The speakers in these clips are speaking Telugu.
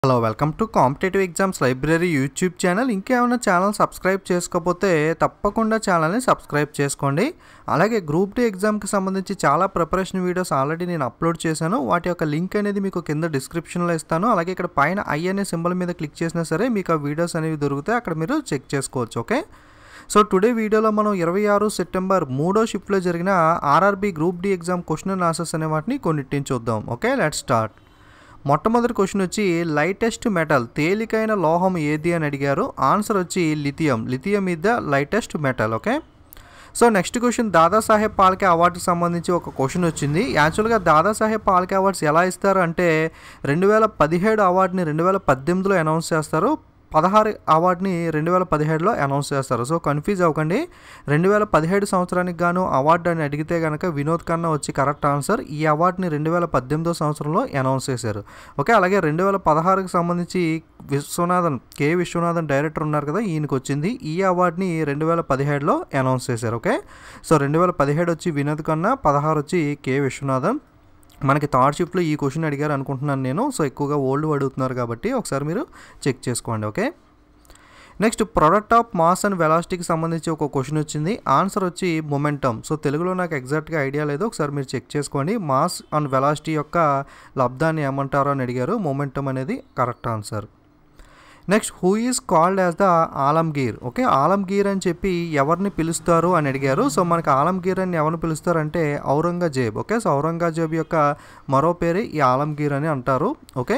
hello welcome to competitive exams library YouTube channel ఇంకేమైనా ఛానల్ సబ్స్క్రైబ్ చేసుకోకపోతే తప్పకుండా ఛానల్ని సబ్స్క్రైబ్ చేసుకోండి అలాగే గ్రూప్ డి ఎగ్జామ్కి సంబంధించి చాలా ప్రిపరేషన్ వీడియోస్ ఆల్రెడీ నేను అప్లోడ్ చేశాను వాటి యొక్క లింక్ అనేది మీకు కింద డిస్క్రిప్షన్లో ఇస్తాను అలాగే ఇక్కడ పైన ఐ అనే సింబల్ మీద క్లిక్ చేసినా సరే మీకు ఆ వీడియోస్ అనేవి దొరుకుతాయి అక్కడ మీరు చెక్ చేసుకోవచ్చు ఓకే సో టుడే వీడియోలో మనం ఇరవై ఆరు సెప్టెంబర్ మూడో షిఫ్ట్లో జరిగిన RRB group D exam question and answers అనే వాటిని కొన్నిటిని చూద్దాం ఓకే లెట్ స్టార్ట్ మొట్టమొదటి క్వశ్చన్ వచ్చి లైటెస్ట్ మెటల్ తేలికైన లోహం ఏది అని అడిగారు ఆన్సర్ వచ్చి lithium lithium is the lightest metal okay so next question Dadasaheb Phalke అవార్డుకి సంబంధించి ఒక క్వశ్చన్ వచ్చింది యాక్చువల్గా దాదాసాహెబ్ పాల్కే అవార్డ్స్ ఎలా ఇస్తారు అంటే రెండు వేల పదిహేడు అవార్డుని రెండు వేల పద్దెనిమిదిలో అనౌన్స్ చేస్తారు పదహారు అవార్డుని రెండు వేల పదిహేడులో అనౌన్స్ చేస్తారు సో కన్ఫ్యూజ్ అవ్వకండి రెండు వేల పదిహేడు సంవత్సరానికి గాను అవార్డు అని అడిగితే కనుక వినోద్ ఖన్నా వచ్చి కరెక్ట్ ఆన్సర్ ఈ అవార్డుని రెండు వేల పద్దెనిమిదో సంవత్సరంలో అనౌన్స్ చేశారు ఓకే అలాగే రెండు వేల పదహారుకి సంబంధించి విశ్వనాథన్ కె విశ్వనాథన్ డైరెక్టర్ ఉన్నారు కదా ఈయనకి వచ్చింది ఈ అవార్డుని రెండు వేల పదిహేడులో అనౌన్స్ చేశారు ఓకే సో రెండు వేల పదిహేడు వచ్చి వినోద్ ఖన్నా పదహారు వచ్చి కె విశ్వనాథన్ మనకి థర్డ్ షిఫ్ట్లో ఈ క్వశ్చన్ అడిగారు అనుకుంటున్నాను నేను సో ఎక్కువగా ఓల్డ్ అడుగుతున్నారు కాబట్టి ఒకసారి మీరు చెక్ చేసుకోండి okay next product of mass and వెలాసిటీకి సంబంధించి ఒక క్వశ్చన్ వచ్చింది ఆన్సర్ వచ్చి మొమెంటమ్ సో తెలుగులో నాకు ఎగ్జాక్ట్గా ఐడియా లేదు ఒకసారి మీరు చెక్ చేసుకోండి మాస్ అండ్ వెలాసిటీ యొక్క లబ్ధాన్ని ఏమంటారో అని అడిగారు మొమెంటమ్ అనేది correct answer next who is called as the Alamgir okay Alamgir అని చెప్పి ఎవరిని పిలుస్తారు అని అడిగారు సో మనకి ఆలంగీర్ అని ఎవరిని పిలుస్తారంటే ఔరంగజేబ్ ఓకే సో ఔరంగజేబ్ యొక్క మరో పేరు ఈ ఆలంగీర్ అని అంటారు okay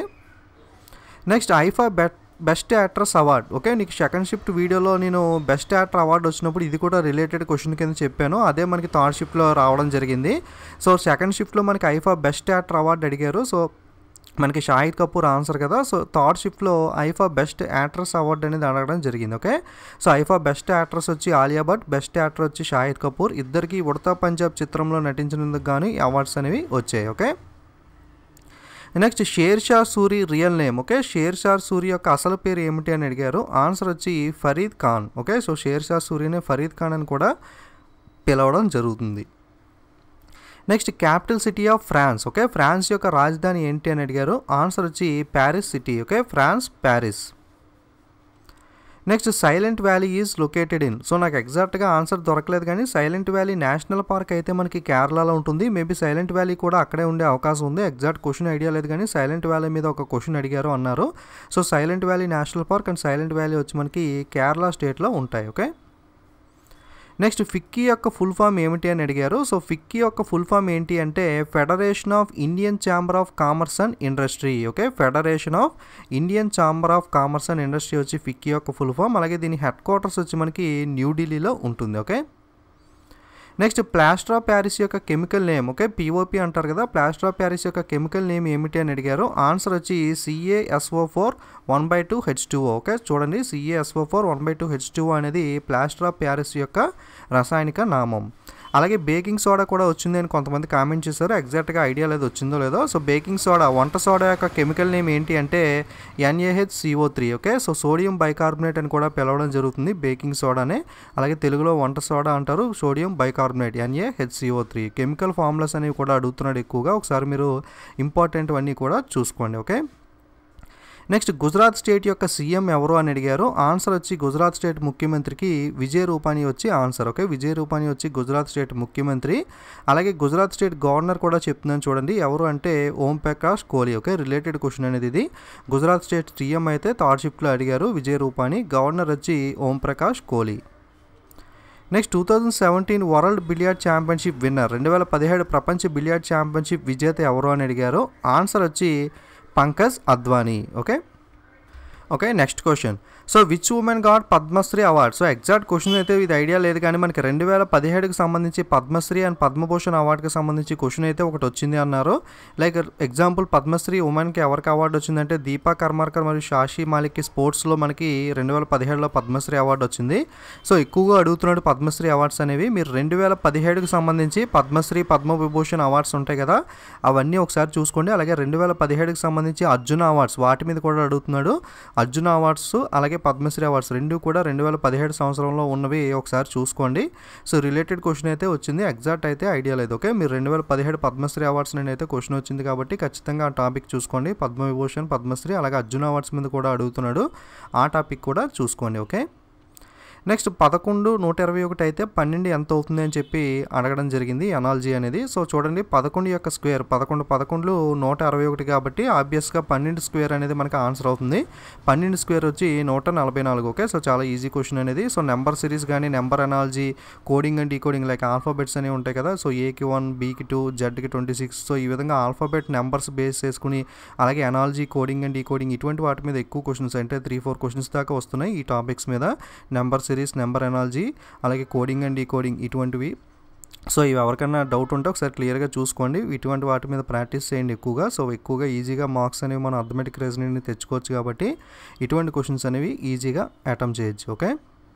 next IIFA bet best actress award okay నీకు సెకండ్ షిఫ్ట్ వీడియోలో నేను బెస్ట్ యాక్టర్ అవార్డు వచ్చినప్పుడు ఇది కూడా రిలేటెడ్ క్వశ్చన్ కింద చెప్పాను అదే మనకి థర్డ్ షిఫ్ట్లో రావడం జరిగింది సో సెకండ్ షిఫ్ట్లో మనకి ఐఫా బెస్ట్ యాక్టర్ అవార్డు అడిగారు సో మనకి షాహిద్ కపూర్ ఆన్సర్ కదా సో థర్డ్ షిఫ్ట్లో ఐఫా బెస్ట్ యాక్ట్రస్ అవార్డు అనేది అడగడం జరిగింది okay so IIFA best actress వచ్చి ఆలియా భట్ బెస్ట్ యాక్టర్ వచ్చి షాహిద్ కపూర్ ఇద్దరికి ఉడతా పంజాబ్ చిత్రంలో నటించినందుకు గాను ఈ అవార్డ్స్ అనేవి వచ్చాయి okay next Sher Shah Suri real name okay Sher Shah Suri యొక్క అసలు పేరు ఏమిటి అని అడిగారు ఆన్సర్ వచ్చి ఫరీద్ ఖాన్ ఓకే సో షేర్ షా సూరిని ఫరీద్ ఖాన్ అని కూడా పిలవడం జరుగుతుంది next capital city of France okay France యొక్క రాజధాని ఏంటి అని అడిగారు ఆన్సర్ వచ్చి Paris city okay France Paris next silent valley is located in so నాకు ఎగ్జాక్ట్గా ఆన్సర్ దొరకలేదు కానీ సైలెంట్ వ్యాలీ నేషనల్ పార్క్ అయితే మనకి కేరళలో ఉంటుంది మేబీ సైలెంట్ వ్యాలీ కూడా అక్కడే ఉండే అవకాశం ఉంది ఎగ్జాక్ట్ క్వశ్చన్ ఐడియా లేదు కానీ సైలెంట్ వ్యాలీ మీద ఒక క్వశ్చన్ అడిగారు అన్నారు so silent valley national park and silent valley వచ్చి మనకి కేరళ స్టేట్లో ఉంటాయి ఓకే నెక్స్ట్ ఫిక్కీ యొక్క ఫుల్ ఫామ్ ఏమిటి అని అడిగారు సో ఫిక్కీ యొక్క ఫుల్ ఫామ్ ఏంటి అంటే federation of Indian chamber of commerce and industry okay federation of Indian chamber of commerce and industry వచ్చి ఫిక్కీ యొక్క ఫుల్ ఫామ్ అలాగే దీని హెడ్ క్వార్టర్స్ వచ్చి మనకి న్యూఢిల్లీలో ఉంటుంది okay next plaster of Paris యొక్క కెమికల్ నేమ్ ఓకే పిఓపి అంటారు కదా ప్లాస్టర్ ఆఫ్ ప్యారిస్ యొక్క కెమికల్ నేమ్ ఏమిటి అని అడిగారు ఆన్సర్ వచ్చి C A S O four one by two H two okay చూడండి C A S O four one by two H two అనేది ప్లాస్టర్ ఆఫ్ ప్యారిస్ యొక్క రసాయనిక నామం అలాగే బేకింగ్ సోడా కూడా వచ్చింది అని కొంతమంది కామెంట్ చేశారు ఎగ్జాక్ట్గా ఐడియా లేదు వచ్చిందో లేదో సో బేకింగ్ సోడా వంట సోడా యొక్క కెమికల్ నేమ్ ఏంటి అంటే N A H C O three okay so sodium bicarbonate అని కూడా పిలవడం జరుగుతుంది బేకింగ్ సోడానే అలాగే తెలుగులో వంట సోడా అంటారు sodium bicarbonate N A H C O three chemical formulas అనేవి కూడా అడుగుతున్నాడు ఎక్కువగా ఒకసారి మీరు ఇంపార్టెంట్ అన్నీ కూడా చూసుకోండి ఓకే నెక్స్ట్ గుజరాత్ స్టేట్ యొక్క సీఎం ఎవరు అని అడిగారు ఆన్సర్ వచ్చి గుజరాత్ స్టేట్ ముఖ్యమంత్రికి విజయ్ రూపానీ వచ్చి ఆన్సర్ ఓకే విజయ్ రూపానీ వచ్చి గుజరాత్ స్టేట్ ముఖ్యమంత్రి అలాగే గుజరాత్ స్టేట్ గవర్నర్ కూడా చెప్తున్నాను చూడండి ఎవరు అంటే Om Prakash Kohli okay related question అనేది ఇది గుజరాత్ స్టేట్ సీఎం అయితే థర్డ్ షిఫ్ట్లో అడిగారు విజయ్ రూపానీ గవర్నర్ వచ్చి Om Prakash Kohli next two thousand seventeen world billiard championship winner రెండు వేల పదిహేడు ప్రపంచ బిలియార్డ్ ఛాంపియన్షిప్ విజేత ఎవరు అని అడిగారు ఆన్సర్ వచ్చి Pankaj Advani okay okay next question so which women god Padmashri award so exact question అయితే ఇది ఐడియా లేదు కానీ మనకి రెండు వేల పదిహేడుకి సంబంధించి పద్మశ్రీ అండ్ పద్మభూషణ్ అవార్డుకి సంబంధించి క్వశ్చన్ అయితే ఒకటి వచ్చింది అన్నారు లైక్ ఎగ్జాంపుల్ పద్మశ్రీ ఉమెన్కి ఎవరికి అవార్డు వచ్చిందంటే దీపా కర్మార్కర్ మరియు షాషి మాలిక్కి స్పోర్ట్స్లో మనకి రెండు వేల పదిహేడులో పద్మశ్రీ అవార్డు వచ్చింది సో ఎక్కువగా అడుగుతున్నాడు పద్మశ్రీ అవార్డ్స్ అనేవి మీరు రెండు వేల పదిహేడుకి సంబంధించి పద్మశ్రీ పద్మవిభూషణ్ అవార్డ్స్ ఉంటాయి కదా అవన్నీ ఒకసారి చూసుకోండి అలాగే రెండు వేల పదిహేడుకి సంబంధించి అర్జున అవార్డ్స్ వాటి మీద కూడా అడుగుతున్నాడు అర్జున అవార్డ్స్ అలాగే పద్మశ్రీ అవార్డ్స్ రెండు కూడా రెండు వేల పదిహేడు సంవత్సరంలో ఉన్నవి ఒకసారి చూసుకోండి సో రిలేటెడ్ క్వశ్చన్ అయితే వచ్చింది ఎగ్జాక్ట్ అయితే ఐడియా లేదు ఓకే మీరు రెండు వేల పదిహేడు పద్మశ్రీ అవార్డ్స్ నుండి అయితే క్వశ్చన్ వచ్చింది కాబట్టి ఖచ్చితంగా ఆ టాపిక్ చూసుకోండి పద్మవిభూషణ్ పద్మశ్రీ అలాగే అర్జున అవార్డ్స్ మీద కూడా అడుగుతున్నాడు ఆ టాపిక్ కూడా చూసుకోండి ఓకే నెక్స్ట్ పదకొండు నూట ఇరవై ఒకటి అయితే పన్నెండు ఎంత అవుతుంది అని చెప్పి అడగడం జరిగింది అనాలజీ అనేది సో చూడండి పదకొండు యొక్క స్క్వేర్ పదకొండు పదకొండు నూట అరవై ఒకటి కాబట్టి ఆబ్వియస్గా పన్నెండు స్క్వేర్ అనేది మనకి ఆన్సర్ అవుతుంది పన్నెండు స్క్వేర్ వచ్చి నూట నలభై నాలుగు ఓకే సో చాలా ఈజీ క్వశ్చన్ అనేది సో నెంబర్ సిరీస్ కానీ number analogy coding and decoding like alphabets అనేవి ఉంటాయి కదా సో ఏకి వన్ బీకి టూ జెడ్కి ట్వంటీ సిక్స్ సో ఈ విధంగా ఆల్ఫాబెట్ నెంబర్స్ బేస్ చేసుకుని అలాగే అనాలజీ కోడింగ్ అండ్ డీకోడింగ్ ఇటువంటి వాటి మీద ఎక్కువ క్వశ్చన్స్ అంటే త్రీ ఫోర్ క్వశ్చన్స్ దాకా వస్తున్నాయి ఈ టాపిక్స్ మీద నెంబర్ సిరీస్ నెంబర్ ఎనాలజీ అలాగే కోడింగ్ అండ్ డీకోడింగ్ ఇటువంటివి సో ఇవి ఎవరికైనా డౌట్ ఉంటే ఒకసారి క్లియర్గా చూసుకోండి ఇటువంటి వాటి మీద ప్రాక్టీస్ చేయండి ఎక్కువగా సో ఎక్కువగా ఈజీగా మార్క్స్ అనేవి మనం అథమెటిక్ రీజనింగ్ని తెచ్చుకోవచ్చు కాబట్టి ఇటువంటి క్వశ్చన్స్ అనేవి ఈజీగా అటెంప్ట్ చేయొచ్చు okay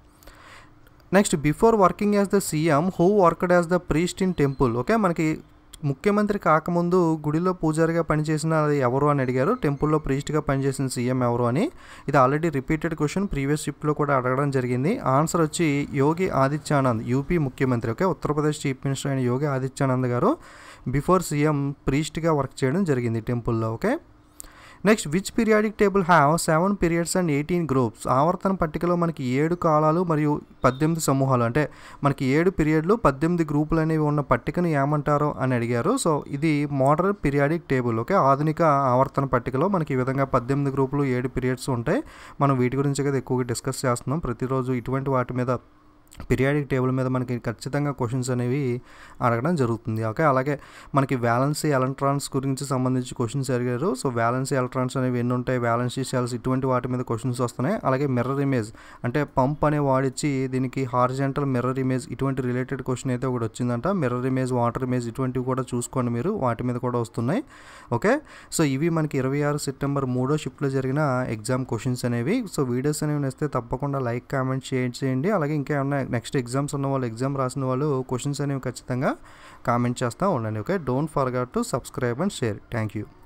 next before working as the CM who worked as the priest in temple okay మనకి ముఖ్యమంత్రి కాకముందు గుడిలో పూజారిగా పనిచేసిన అది ఎవరు అని అడిగారు టెంపుల్లో ప్రీస్ట్గా పనిచేసిన సీఎం ఎవరు అని ఇది ఆల్రెడీ రిపీటెడ్ క్వశ్చన్ ప్రీవియస్ షిప్లో కూడా అడగడం జరిగింది ఆన్సర్ వచ్చి యోగి ఆదిత్యానంద్ యూపీ ముఖ్యమంత్రి ఓకే ఉత్తరప్రదేశ్ చీఫ్ మినిస్టర్ అయిన యోగి ఆదిత్యానంద్ గారు బిఫోర్ సీఎం ప్రీస్ట్గా వర్క్ చేయడం జరిగింది టెంపుల్లో okay next which periodic table have seven periods and eighteen groups ఆవర్తన పట్టికలో మనకి ఏడు కాలాలు మరియు పద్దెనిమిది సమూహాలు అంటే మనకి ఏడు పీరియడ్లు పద్దెనిమిది గ్రూపులు అనేవి ఉన్న పట్టికను ఏమంటారో అని అడిగారు సో ఇది మోడర్న్ పీరియాడిక్ టేబుల్ ఓకే ఆధునిక ఆవర్తన పట్టికలో మనకి ఈ విధంగా పద్దెనిమిది గ్రూపులు ఏడు పీరియడ్స్ ఉంటాయి మనం వీటి గురించి కదా ఎక్కువగా డిస్కస్ చేస్తున్నాం ప్రతిరోజు ఇటువంటి వాటి మీద పీరియాడిక్ టేబుల్ మీద మనకి ఖచ్చితంగా క్వశ్చన్స్ అనేవి అడగడం జరుగుతుంది ఓకే అలాగే మనకి వ్యాలెన్సీ ఎలక్ట్రాన్స్ గురించి సంబంధించి క్వశ్చన్స్ అడిగారు సో వ్యాలెన్సీ ఎలక్ట్రాన్స్ అనేవి ఎన్ని ఉంటాయి వ్యాలెన్సీ సెల్స్ ఇటువంటి వాటి మీద క్వశ్చన్స్ వస్తున్నాయి అలాగే మిర్రర్ ఇమేజ్ అంటే పంప్ అనే వాడిచ్చి దీనికి హార్జెంటల్ మిర్రర్ ఇమేజ్ ఇటువంటి రిలేటెడ్ క్వశ్చన్ అయితే ఒకటి వచ్చిందంట మిర్రర్ ఇమేజ్ వాటర్ ఇమేజ్ ఇటువంటివి కూడా చూసుకోండి మీరు వాటి మీద కూడా వస్తున్నాయి ఓకే సో ఇవి మనకి ఇరవై ఆరు సెప్టెంబర్ మూడో షిఫ్ట్లో జరిగిన ఎగ్జామ్ క్వశ్చన్స్ అనేవి సో వీడియోస్ అనేవి నేస్తే తప్పకుండా లైక్ కామెంట్ షేర్ చేయండి అలాగే ఇంకా ఏమన్నా నెక్స్ట్ ఎగ్జామ్స్ ఉన్న వాళ్ళు ఎగ్జామ్ రాసిన వాళ్ళు క్వశ్చన్స్ అనేవి ఖచ్చితంగా కామెంట్ చేస్తూ ఉండండి okay don't forget to subscribe and share thank you